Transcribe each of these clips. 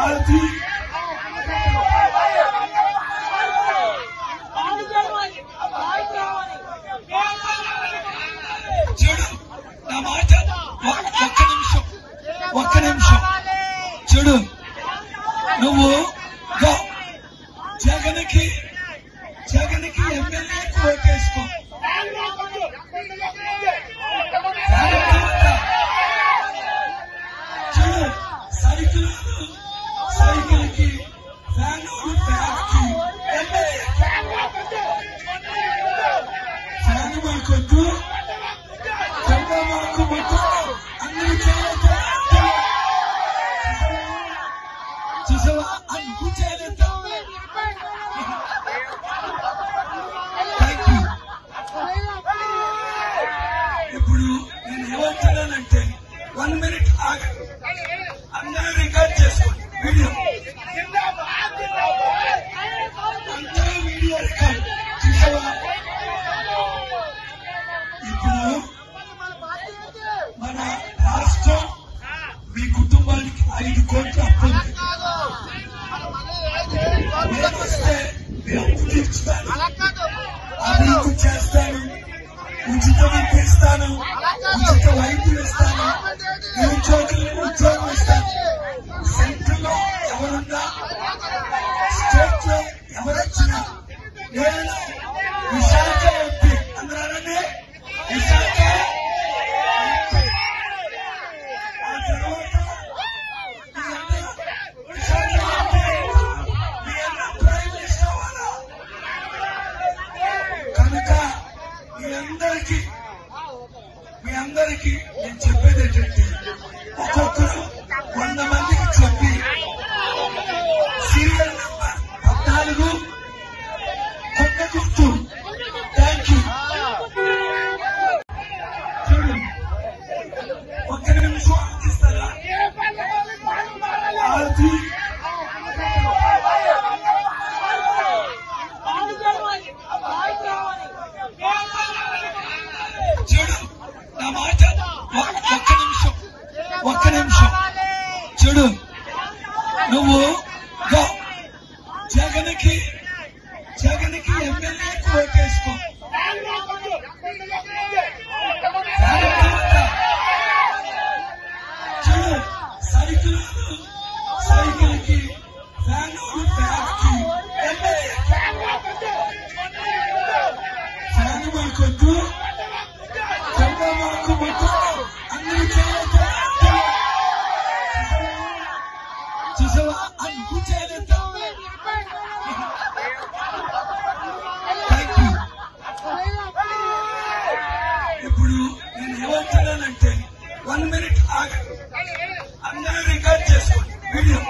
ఆరతి చూడు నా మాట ఒ- ఒక్క నిమిషం ఒక్క నిమిషం చూడు నువ్వు గో. జగన్కి జగన్కి ఎమ్మెల్యేకి ఓటేసుకో చూడు సైకిల్ సైకిల్ కి ఫ్యాన్ బ్యాగ్ కి ఎమ్మెల్యే ఫ్యాన్ మనకొద్దు జెండా మనకు వద్దు అన్ని చేయొద్దు చూసావా అని నువ్వు చేయలేదు థ్యాంక్ యూ ఇప్పుడు నేను ఏమంటున్నానంటే వన్ మినిట్ ఆగండి అందరూ రికార్డ్ చేసుకోండి వీడియో అందరూ వీడియో రికార్డ్ చూసావా ఇప్పుడు మన రాష్ట్రం మీ కుటుంబానికి ఐదు కోట్ల అప్పు ఉంది నేను వస్తే మీ అప్పు తీర్చుతాను అభివృద్ధి చేస్తాను ఉచిత విద్య ఇస్తాను ఉచిత వైద్యం ఇస్తాను నిరుద్యోగులకు ఉద్యోగం ఇస్తాను సెంటర్ లో ఎవరున్నా స్టేట్ లో ఎవరొచ్చినా నేను విశాఖ ఎంపీ అందరూ అనండి విశాఖ ఎంపీ. ఆ తర్వాత మీ అన్న విశాఖ ఎంపీ. మీ అన్న ప్రైమ్ మినిస్టర్ అవ్వాలా? కనుక మీ అందరికీ మీ అందరికీ నేను చెప్పేది ఏంటంటే ఒక్కొక్కరు వంద మందికి చెప్పి సీరియల్ నెంబర్ పద్నాలుగు కొండ గుర్తు థ్యాంక్ యూ చూడు ఒక్క నిమిషం ఆలోచిస్తారా ఆరతి చూడు నా మాట ఒ- ఒక్క నిమిషం ఒక్క నిమిషం చూడు నువ్వు గో. జగన్కి జగన్కి ఎమ్మెల్యేకి ఓటేసుకో చూడు సైకిల్ సైకిల్ కి ఫ్యాన్ బ్యాగ్ కి ఎమ్మెల్యే ఫ్యాన్ మనకొద్దు జెండా మనకు వద్దు అన్ని చేయొద్దు చూసావా అని నువ్వు చేయలేదు థ్యాంక్ యూ ఇప్పుడు నేను ఏమంటున్నానంటే వన్ మినిట్ ఆగండి అందరూ రికార్డ్ చేసుకోండి వీడియో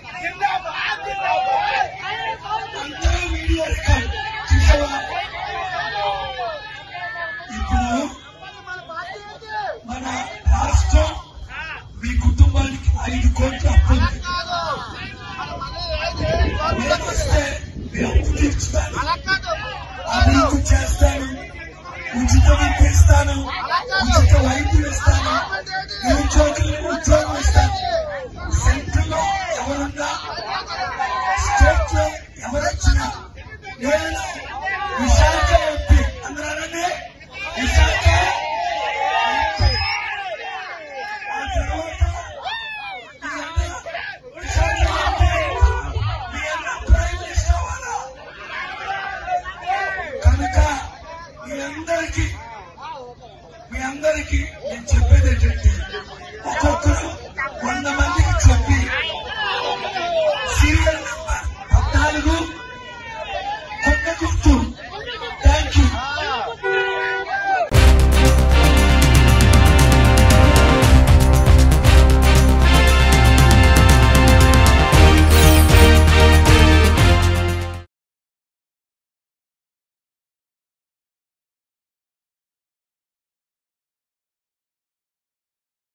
అందరూ వీడియో రికార్డ్ చూసావా ఇప్పుడు మన రాష్ట్రం మీ కుటుంబానికి ఐదు కోట్ల అప్పు ఉంది నేను వస్తే మీ అప్పు తీర్చుతాను అభివృద్ధి చేస్తాను